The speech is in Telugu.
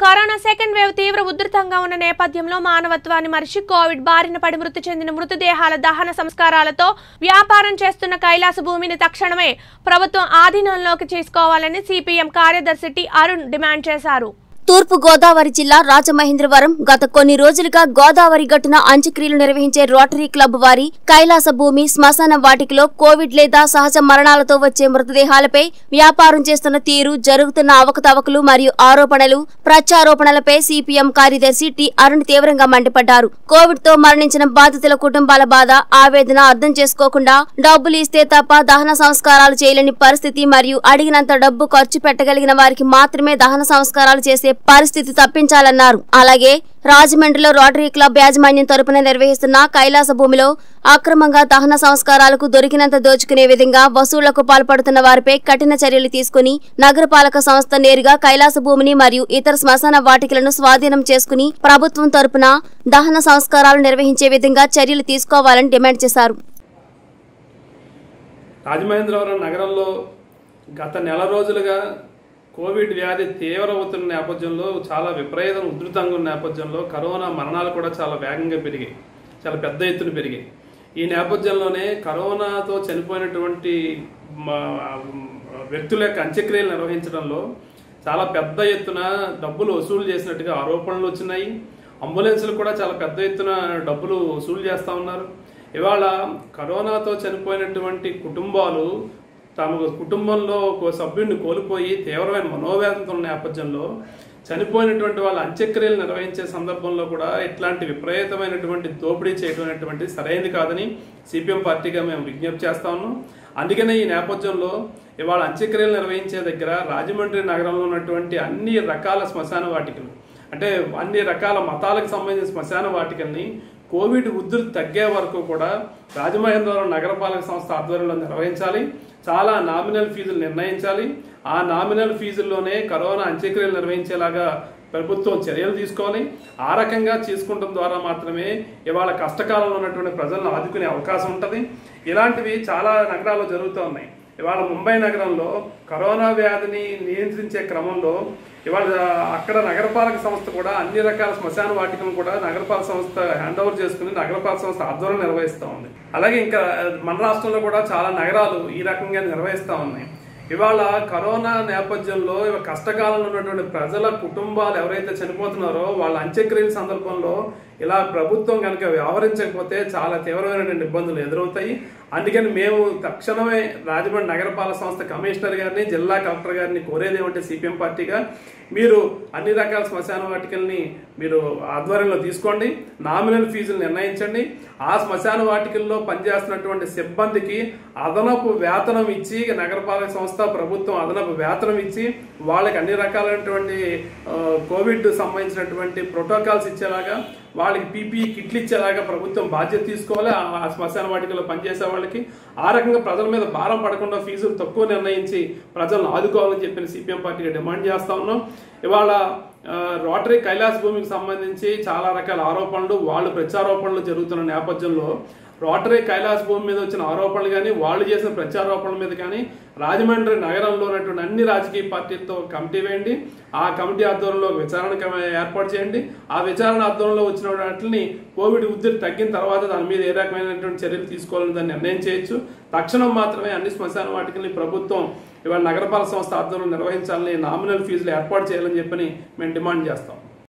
కరోనా సెకండ్ వేవ్ తీవ్ర ఉధృతంగా ఉన్న నేపథ్యంలో మానవత్వాన్ని మరిచి కోవిడ్ బారిన పడి మృతి చెందిన మృతదేహాల దహన సంస్కారాలతో వ్యాపారం చేస్తున్న కైలాస భూమిని తక్షణమే ప్రభుత్వం ఆధీనంలోకి తీసుకోవాలని సిపిఎం కార్యదర్శి టి అరుణ్ డిమాండ్ చేశారు తూర్పు గోదావరి జిల్లా రాజమహేంద్రవరం గత కొన్ని రోజులుగా గోదావరి గట్టున అంత్యక్రియలు నిర్వహించే రోటరీ క్లబ్ వారి కైలాస భూమి శ్మశాన వాటికలో కోవిడ్ లేదా సహజ మరణాలతో వచ్చే మృతదేహాలపై వ్యాపారం చేస్తున్న తీరు జరుగుతున్న అవకతవకలు మరియు ఆరోపణలు ప్రత్యారోపణలపై సిపిఎం కార్యదర్శి టి అరుణ్ తీవ్రంగా మండిపడ్డారు కోవిడ్ తో మరణించిన బాధితుల కుటుంబాల బాధ ఆవేదన అర్థం చేసుకోకుండా డబ్బులు ఇస్తే తప్ప దహన సంస్కారాలు చేయలేని పరిస్థితి మరియు అడిగినంత డబ్బు ఖర్చు పెట్టగలిగిన వారికి మాత్రమే దహన సంస్కారాలు చేసే పరిస్థితి తప్పించాలన్నారు అలాగే రాజమండ్రిలో రోటరీ క్లబ్ యాజమాన్యం తరపున నిర్వహిస్తున్న కైలాస భూమిలో అక్రమంగా దహన సంస్కారాలకు దొరికినంత దోచుకునే విధంగా వసూళ్లకు పాల్పడుతున్న వారిపై కఠిన చర్యలు తీసుకుని నగరపాలక సంస్థ నేరుగా కైలాస భూమిని మరియు ఇతర శ్మశాన వాటికలను స్వాధీనం చేసుకుని ప్రభుత్వం తరపున దహన సంస్కారాలు నిర్వహించే విధంగా చర్యలు తీసుకోవాలని డిమాండ్ చేశారు రాజమహేంద్రవరం నగరంలో గత నెల రోజులుగా కోవిడ్ వ్యాధి తీవ్రమవుతున్న నేపథ్యంలో చాలా విపరీతం ఉధృతంగా ఉన్న నేపథ్యంలో కరోనా మరణాలు కూడా చాలా వేగంగా పెరిగాయి చాలా పెద్ద ఎత్తున పెరిగాయి ఈ నేపథ్యంలోనే కరోనాతో చనిపోయినటువంటి మ- వ్యక్తుల యొక్క అంత్యక్రియలు నిర్వహించడంలో చాలా పెద్ద ఎత్తున డబ్బులు వసూలు చేసినట్టుగా ఆరోపణలు వచ్చినాయి అంబులెన్సులు కూడా చాలా పెద్ద ఎత్తున డబ్బులు వసూలు చేస్తా ఉన్నారు ఇవాళ కరోనాతో చనిపోయినటువంటి కుటుంబాలు తమ కుటుంబంలో ఒక సభ్యుడిని కోల్పోయి తీవ్రమైన మనోవేదనతో ఉన్న నేపథ్యంలో చనిపోయినటువంటి వాళ్ళ అంత్యక్రియలు నిర్వహించే సందర్భంలో కూడా ఇట్లాంటి విపరీతమైనటువంటి దోపిడీ చేయడం అనేటువంటి సరైనది కాదని సిపిఎం పార్టీగా మేము విజ్ఞప్తి చేస్తా ఉన్నాం అందుకనే ఈ నేపథ్యంలో ఇవాళ అంత్యక్రియలు నిర్వహించే దగ్గర రాజమండ్రి నగరంలో ఉన్నటువంటి అన్ని రకాల శ్మశాన వాటికలు అంటే అన్ని రకాల మతాలకు సంబంధించిన శ్మశాన వాటికల్ని కోవిడ్ ఉధృతి తగ్గే వరకు కూడా రాజమహేంద్రవరం నగరపాలక సంస్థ ఆధ్వర్యంలో నిర్వహించాలి చాలా నామినల్ ఫీజులు నిర్ణయించాలి ఆ నామినల్ ఫీజుల్లోనే కరోనా అంత్యక్రియలు నిర్వహించేలాగా ప్రభుత్వం చర్యలు తీసుకోవాలి ఆ రకంగా చేసుకుంటం ద్వారా మాత్రమే ఇవాళ కష్టకాలంలో ఉన్నటువంటి ప్రజలను ఆదుకునే అవకాశం ఉంటుంది ఇలాంటివి చాలా నగరాల్లో జరుగుతూ ఉన్నాయి ఇవాళ ముంబై నగరంలో కరోనా వ్యాధిని నియంత్రించే క్రమంలో ఇవాళ అక్కడ నగరపాలక సంస్థ కూడా అన్ని రకాల శ్మశాన వాటికలను కూడా నగరపాలక సంస్థ హ్యాండ్ ఓవర్ చేసుకుని నగరపాలక సంస్థ ఆధ్వర్యం నిర్వహిస్తూ ఉంది అలాగే ఇంకా మన రాష్ట్రంలో కూడా చాలా నగరాలు ఈ రకంగా నిర్వహిస్తూ ఉన్నాయి ఇవాళ కరోనా నేపథ్యంలో ఇవాళ కష్టకాలంలో ఉన్నటువంటి ప్రజల కుటుంబాలు ఎవరైతే చనిపోతున్నారో వాళ్ళ అంత్యక్రియల సందర్భంలో ఇలా ప్రభుత్వం కనుక వ్యవహరించకపోతే చాలా తీవ్రమైనటువంటి ఇబ్బందులు ఎదురవుతాయి అందుకని మేము తక్షణమే రాజమండ్రి నగరపాలక సంస్థ కమిషనర్ గారిని జిల్లా కలెక్టర్ గారిని కోరేది ఏమంటే సిపిఎం పార్టీగా మీరు అన్ని రకాల శ్మశాన వాటికల్ని మీరు ఆధ్వర్యంలో తీసుకోండి నామినల్ ఫీజులు నిర్ణయించండి ఆ శ్మశాన వాటికల్లో పనిచేస్తున్నటువంటి సిబ్బందికి అదనపు వేతనం ఇచ్చి నగరపాలక సంస్థ ప్రభుత్వం అదనపు వేతనం ఇచ్చి వాళ్ళకి అన్ని రకాలైనటువంటి ఆ, కోవిడ్ సంబంధించినటువంటి ప్రోటోకాల్స్ ఇచ్చేలాగా వాళ్ళకి పీపీఈ కిట్లు ఇచ్చేలాగా ప్రభుత్వం బాధ్యత తీసుకోవాలి ఆ ఆ శ్మశాన వాటికలో పనిచేసే వాళ్ళకి ఆ రకంగా ప్రజల మీద భారం పడకుండా ఫీజులు తక్కువ నిర్ణయించి ప్రజలను ఆదుకోవాలని చెప్పిన సిపిఎం పార్టీగా డిమాండ్ చేస్తా ఉన్నాం ఇవాళ ఆ, రోటరీ కైలాస్ భూమికి సంబంధించి చాలా రకాల ఆరోపణలు వాళ్ళు ప్రత్యారోపణలు జరుగుతున్న నేపథ్యంలో రోటరీ కైలాస్ భూమి మీద వచ్చిన ఆరోపణలు కానీ వాళ్ళు చేసిన ప్రత్యారోపణల మీద కానీ రాజమండ్రి నగరంలో ఉన్నటువంటి అన్ని రాజకీయ పార్టీలతో కమిటీ వేయండి ఆ కమిటీ ఆధ్వర్యంలో ఒక విచారణ కమి- ఏర్పాటు చేయండి ఆ విచారణ ఆధ్వర్యంలో వచ్చిన వాటిని కోవిడ్ ఉద్ధృతి తగ్గిన తర్వాత దాని మీద ఏ రకమైనటువంటి చర్యలు తీసుకోవాలని దాన్ని నిర్ణయం చేయొచ్చు తక్షణం మాత్రమే అన్ని శ్మశాన వాటికల్ని ప్రభుత్వం ఇవాళ నగరపాలక సంస్థ ఆధ్వర్యంలో నిర్వహించాలని నామినల్ ఫీజులు ఏర్పాటు చేయాలని చెప్పని మేము డిమాండ్ చేస్తాం